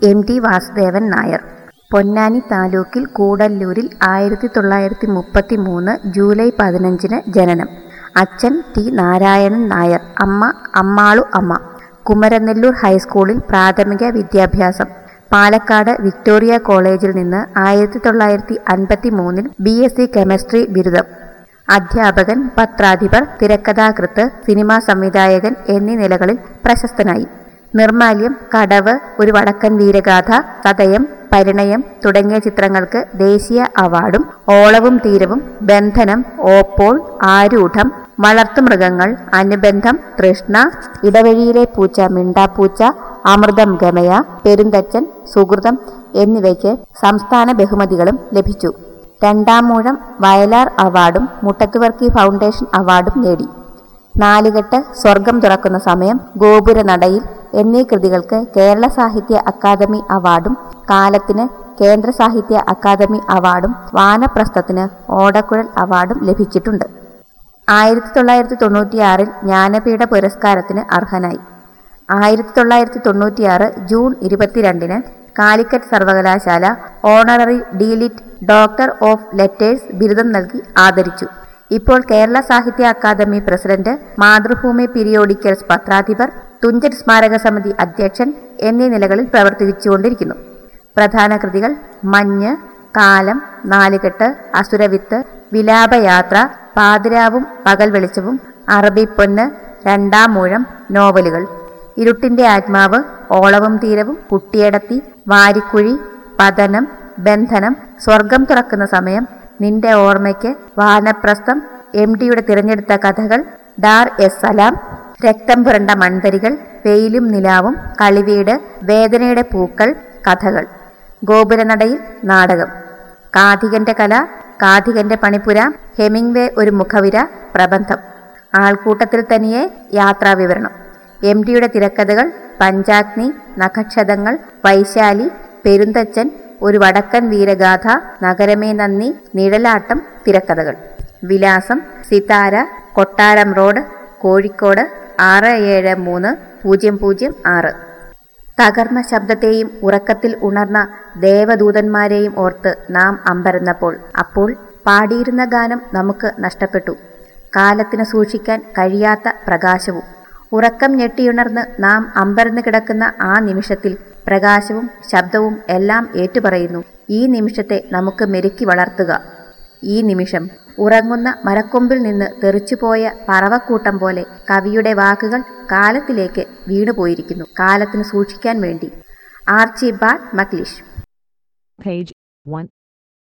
M T Vasudevan Nair Ponnani താലൂക്കിൽ കൂടല്ലൂരിൽ ആയിരത്തി തൊള്ളായിരത്തി മുപ്പത്തി മൂന്ന് ജൂലൈ പതിനഞ്ചിന് ജനനം അച്ഛൻ ടി നാരായണൻ നായർ അമ്മ അമ്മാളു അമ്മ കുമരനെല്ലൂർ ഹൈസ്കൂളിൽ പ്രാഥമിക വിദ്യാഭ്യാസം പാലക്കാട് വിക്ടോറിയ കോളേജിൽ നിന്ന് ആയിരത്തി തൊള്ളായിരത്തി അൻപത്തി മൂന്നിൽ ബി എസ് സി കെമിസ്ട്രി ബിരുദം അധ്യാപകൻ പത്രാധിപർ തിരക്കഥാകൃത്ത് സിനിമാ സംവിധായകൻ എന്നീ നിലകളിൽ പ്രശസ്തനായി നിർമാല്യം കടവ് ഒരു വടക്കൻ വീരഗാഥ സതയം പരിണയം തുടങ്ങിയ ചിത്രങ്ങൾക്ക് ദേശീയ അവാർഡും ഓളവും തീരവും ബന്ധനം ഓപ്പോൾ ആരൂഢം വളർത്തുമൃഗങ്ങൾ അനുബന്ധം തൃഷ്ണ ഇടവഴിയിലെ പൂച്ച മിണ്ടാപ്പൂച്ച അമൃതം ഗമയ പെരുന്തച്ചൻ സുഹൃതം എന്നിവയ്ക്ക് സംസ്ഥാന ബഹുമതികളും ലഭിച്ചു രണ്ടാം മൂഴം വയലാർ അവാർഡും മുട്ടത്തുവർക്കി ഫൗണ്ടേഷൻ അവാർഡും നേടി നാലുകെട്ട് സ്വർഗം തുറക്കുന്ന സമയം ഗോപുരനടയിൽ എന്നീ കൃതികൾക്ക് കേരള സാഹിത്യ അക്കാദമി അവാർഡും കാലത്തിന് കേന്ദ്ര സാഹിത്യ അക്കാദമി അവാർഡും വാനപ്രസ്ഥത്തിന് ഓടക്കുഴൽ അവാർഡും ലഭിച്ചിട്ടുണ്ട് ആയിരത്തി തൊള്ളായിരത്തി തൊണ്ണൂറ്റിയാറിൽ ജ്ഞാനപീഠ പുരസ്കാരത്തിന് അർഹനായി ആയിരത്തി തൊള്ളായിരത്തി തൊണ്ണൂറ്റിയാറ് ജൂൺ ഇരുപത്തിരണ്ടിന് കാലിക്കറ്റ് സർവകലാശാല honorary DLitt doctor of letters ബിരുദം നൽകി ആദരിച്ചു ഇപ്പോൾ കേരള സാഹിത്യ അക്കാദമി പ്രസിഡന്റ് മാതൃഭൂമി പീരിയോഡിക്കൽസ് പത്രാധിപർ തുഞ്ചൻ സ്മാരക സമിതി അധ്യക്ഷൻ എന്നീ നിലകളിൽ പ്രവർത്തിച്ചുകൊണ്ടിരിക്കുന്നു പ്രധാന കൃതികൾ മഞ്ഞ് കാലം നാലുകെട്ട് അസുരവിത്ത് വിലാപയാത്ര പാതിരാവും പകൽ വെളിച്ചവും അറബിപ്പൊന്ന് രണ്ടാം മൂഴം നോവലുകൾ ഇരുട്ടിന്റെ ആത്മാവ് ഓളവും തീരവും കുട്ടിയടത്തി വാരിക്കുഴി പതനം ബന്ധനം സ്വർഗം തുറക്കുന്ന സമയം നിന്റെ ഓർമ്മയ്ക്ക് വാനപ്രസ്ഥം എം ഡിയുടെ തിരഞ്ഞെടുത്ത കഥകൾ ഡാർ എസ് സലാം രക്തം പുരണ്ട മൺതരികൾ വെയിലും നിലാവും കളിവീട് വേദനയുടെ പൂക്കൾ കഥകൾ ഗോപുരനടയിൽ നാടകം കാഥികന്റെ കല കാഥികന്റെ പണിപ്പുര ഹെമിംഗ്വേ ഒരു മുഖവിര പ്രബന്ധം ആൾക്കൂട്ടത്തിൽ തനിയെ യാത്രാവിവരണം എം ഡിയുടെ തിരക്കഥകൾ പഞ്ചാഗ്നി നഖക്ഷതങ്ങൾ വൈശാലി പെരുന്തച്ചൻ ഒരു വടക്കൻ വീരഗാഥ നഗരമേ നന്ദി നിഴലാട്ടം തിരക്കഥകൾ വിലാസം സിതാര കൊട്ടാരം റോഡ് കോഴിക്കോട് ആറ് ഏഴ് മൂന്ന് പൂജ്യം പൂജ്യം ആറ് തകർന്ന ശബ്ദത്തെയും ഉറക്കത്തിൽ ഉണർന്ന ദേവദൂതന്മാരെയും ഓർത്ത് നാം അമ്പരന്നപ്പോൾ അപ്പോൾ പാടിയിരുന്ന ഗാനം നമുക്ക് നഷ്ടപ്പെട്ടു കാലത്തിന് സൂക്ഷിക്കാൻ കഴിയാത്ത പ്രകാശവും ഉറക്കം ഞെട്ടിയുണർന്ന് നാം അമ്പരന്ന് കിടക്കുന്ന ആ നിമിഷത്തിൽ പ്രകാശവും ശബ്ദവും എല്ലാം ഏറ്റുപറയുന്നു ഈ നിമിഷത്തെ നമുക്ക് മെരുക്കി വളർത്തുക ഈ നിമിഷം ഉറങ്ങുന്ന മരക്കൊമ്പിൽ നിന്ന് തെറിച്ചുപോയ പറവക്കൂട്ടം പോലെ കവിയുടെ വാക്കുകൾ കാലത്തിലേക്ക് വീണുപോയിരിക്കുന്നു കാലത്തിന് സൂക്ഷിക്കാൻ വേണ്ടി ആർച്ചി ബാർ മക്ലിഷ് Page 1.